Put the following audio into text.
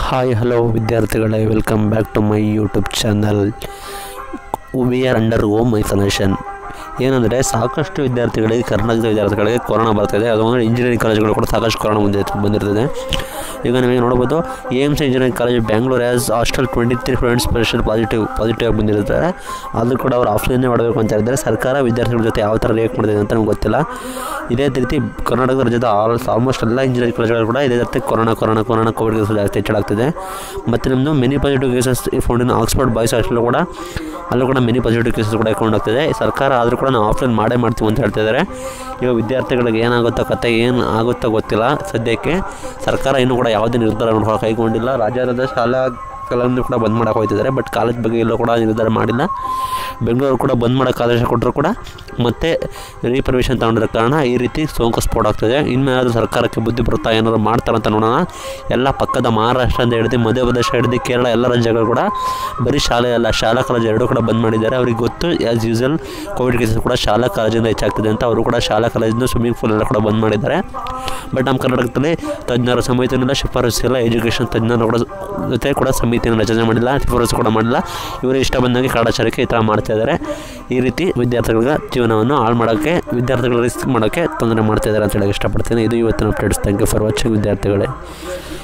hi hello ವಿದ್ಯಾರ್ಥಿಗಳೇ welcome back to my YouTube channel we are under home isolation ಏನಂದರೆ ಸಾಕಷ್ಟು ವಿದ್ಯಾರ್ಥಿಗಳಿಗೆ ಕರ್ನಾಟಕದ ವಿದ್ಯಾರ್ಥಿಗಳಿಗೆ ಕೊರೋನಾ ಬರ್ತಾಯಿದೆ ಅದು ಅಂದರೆ ಇಂಜಿನಿಯರಿಂಗ್ ಕಾಲೇಜುಗಳು ಕೂಡ ಸಾಕಷ್ಟು ಕೊರೋನಾ ಬಂದಿ ಬಂದಿರ್ತದೆ ಈಗ ನಿಮಗೆ ನೋಡ್ಬೋದು A M C engineering college Bangalore as hostel twenty three students percent positive positive ಆಗಿ ಬಂದಿರ್ತಾರೆ ಅದು ಕೂಡ ಅವರು ಆಫ್ಲೈನ್ನೇ ಮಾಡಬೇಕು ಅಂತ ಹೇಳಿದರೆ ಸರ್ಕಾರ ವಿದ್ಯಾರ್ಥಿಗಳ ಜೊತೆ ಯಾವ ಥರ ರಿಯಾಕ್ಟ್ ಮಾಡ್ತಿದೆ ಅಂತ ನಮ್ಗೆ ಗೊತ್ತಿಲ್ಲ ಇದೇ ರೀತಿ ಕರ್ನಾಟಕ ರಾಜ್ಯದ ಆಲ್ ಆಲ್ಮೋಸ್ಟ್ ಎಲ್ಲ ಇಂಜಿನಿಯರಿಂಗ್ ಕಾಲೇಜುಗಳು ಕೂಡ ಇದೇ ರೀತಿ corona corona corona Covid cases ಜಾಸ್ತಿ ಹೆಚ್ಚಳಾಗ್ತಿದೆ ಮತ್ತು ನಮ್ಮದು many positive cases found in Oxford boys hostel ಕೂಡ ಅಲ್ಲೂ ಕೂಡ ಮೆನಿ ಪಾಸಿಟಿವ್ ಕೇಸಸ್ ಕೂಡ ಹಾಕೊಂಡು ಹೋಗ್ತಿದೆ ಸರ್ಕಾರ ಆದರೂ ಕೂಡ ನಾವು ಆಫ್ಲೈನ್ ಮಾಡೇ ಮಾಡ್ತೀವಿ ಅಂತ ಹೇಳ್ತಿದ್ದಾರೆ ಈಗ ವಿದ್ಯಾರ್ಥಿಗಳಿಗೆ ಏನಾಗುತ್ತೋ ಕತೆ ಏನು ಆಗುತ್ತೋ ಗೊತ್ತಿಲ್ಲ ಸದ್ಯಕ್ಕೆ ಸರ್ಕಾರ ಇನ್ನೂ ಕೂಡ ಯಾವುದೇ ನಿರ್ಧಾರ ಕೈಗೊಂಡಿಲ್ಲ ರಾಜ್ಯದ ಶಾಲಾಗಳನ್ನು ಕೂಡ ಬಂದ್ ಮಾಡೋಕೆ ಹೋಗ್ತಿದ್ದಾರೆ ಬಟ್ ಕಾಲೇಜ್ ಬಗ್ಗೆ ಎಲ್ಲೂ ಕೂಡ ನಿರ್ಧಾರ ಮಾಡಿಲ್ಲ ಬೆಂಗಳೂರು ಕೂಡ ಬಂದ್ ಮಾಡೋಕ್ಕೆ ಆದೇಶ ಕೊಟ್ಟರು ಕೂಡ ಮತ್ತೆ ರೀಪರ್ಮಿಷನ್ ತಗೊಂಡಿರೋ ಕಾರಣ ಈ ರೀತಿ ಸೋಂಕು ಸ್ಫೋಟ ಆಗ್ತದೆ ಇನ್ಮೇಲಾದರೂ ಸರ್ಕಾರಕ್ಕೆ ಬುದ್ಧಿ ಬರುತ್ತಾ ಏನಾದ್ರು ಮಾಡ್ತಾರಂತ ನೋಡೋಣ ಎಲ್ಲ ಪಕ್ಕದ ಮಹಾರಾಷ್ಟ್ರ ಅಂತ ಹಿಡಿದು ಮಧ್ಯಪ್ರದೇಶ ಹಿಡಿದು ಕೇರಳ ಎಲ್ಲ ರಾಜ್ಯಗಳು ಕೂಡ ಬರೀ ಶಾಲೆ ಅಲ್ಲ ಶಾಲಾ ಕಾಲೇಜು ಎರಡೂ ಕೂಡ ಬಂದ್ ಮಾಡಿದ್ದಾರೆ ಅವ್ರಿಗೆ ಗೊತ್ತು ಆ್ಯಸ್ ಯೂಸಲ್ ಕೋವಿಡ್ ಕೇಸಸ್ ಕೂಡ ಶಾಲಾ ಕಾಲೇಜಿಂದ ಹೆಚ್ಚಾಗ್ತಿದೆ ಅಂತ ಅವರು ಕೂಡ ಶಾಲಾ ಕಾಲೇಜಿಂದ ಸ್ವಿಮ್ಮಿಂಗ್ ಪೂಲ್ ಎಲ್ಲ ಕೂಡ ಬಂದ್ ಮಾಡಿದ್ದಾರೆ ಬಟ್ ನಮ್ಮ ಕರ್ನಾಟಕದಲ್ಲಿ ತಜ್ಞರ ಸಮಿತಿಯಿಂದ ಶಿಫಾರಸು ಇಲ್ಲ ಎಜುಕೇಷನ್ ತಜ್ಞರ ಕೂಡ ಜೊತೆ ಕೂಡ ಸಮಿತಿಯನ್ನು ರಚನೆ ಮಾಡಿಲ್ಲ ಶಿಫಾರಸು ಕೂಡ ಮಾಡಿಲ್ಲ ಇವರು ಇಷ್ಟ ಬಂದಂಗೆ ಕಾಟಾಚಾರಕ್ಕೆ ಈ ಥರ ಮಾಡ್ತಾ ಇದ್ದಾರೆ ಈ ರೀತಿ ವಿದ್ಯಾರ್ಥಿಗಳ ಜೀವನವನ್ನು ಹಾಳು ಮಾಡೋಕ್ಕೆ ವಿದ್ಯಾರ್ಥಿಗಳ ರಿಸ್ಕ್ ಮಾಡೋಕ್ಕೆ ತೊಂದರೆ ಮಾಡ್ತಾ ಇದ್ದಾರೆ ಅಂತ ಹೇಳಕ್ಕೆ ಇಷ್ಟಪಡ್ತೀನಿ ಇದು ಇವತ್ತಿನ updates thank you for watching ವಿದ್ಯಾರ್ಥಿಗಳೇ